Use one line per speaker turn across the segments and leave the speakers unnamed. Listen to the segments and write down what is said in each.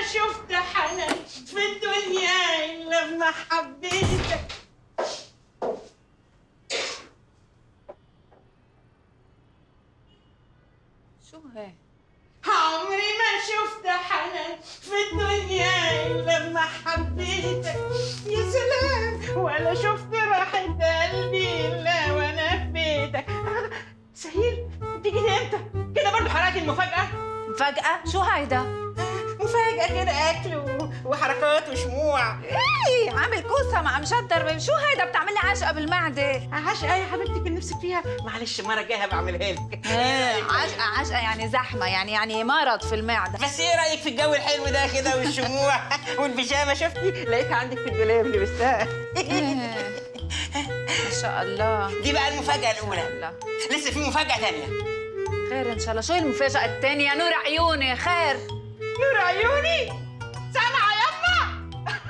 شفت حنان في الدنيا إلا لما حبيتك
شو هيك
عمري ما شفت حنان في الدنيا إلا لما حبيتك يا سلام ولا شفت راحة قلبي إلا وأنا في بيتك سهيل انت جيتي امتى؟ كده برضه حرقتي المفاجأة؟
مفاجأة شو هيدا
مفاجأة كده أكل و- وحركات وشموع
ايه عامل كوسة مع مشدر شو هيدا بتعمل لي عشقة بالمعدة
عشقة يا حبيبتي كان نفسك فيها معلش مرة جاية بعملها لك
عشقة عشقة يعني زحمة يعني يعني مرض في المعدة
بس ايه رايك في الجو الحلو ده كده والشموع والبيجامه شفتي لقيتها عندك في الدولاب لبستها
إيه. ما شاء الله
دي بقى المفاجاه
ما شاء
الاولى
الله
لسه في مفاجاه تانية
خير ان شاء الله شو المفاجأة الثانية نور عيوني خير
نور عيوني سامعه يما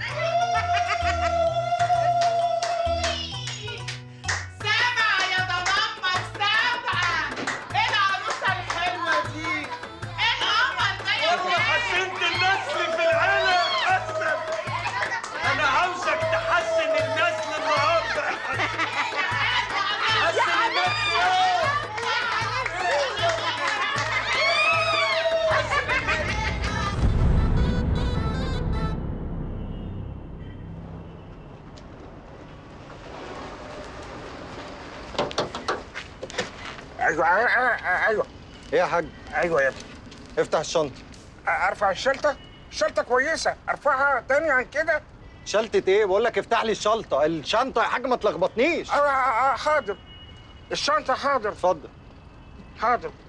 سامعه يا ضمامك سامعه ايه العروسه الحلوه دي ايه القمر ده يا
والله حسنت النسل في العيلة يا حسن أنا عاوزك تحسن النسل النهاردة يا حسن حسن النسل يا
ايوه ايوه ايوه
ايه يا حاج
ايوه يا ابني
افتح الشنطه
ارفع الشنطه الشنطه كويسه ارفعها تاني عن كده
شنطه ايه بقول لك افتح لي الشنطه الشنطه يا حاج ما تلخبطنيش
آه، آه، آه، حاضر الشنطه حاضر
اتفضل
حاضر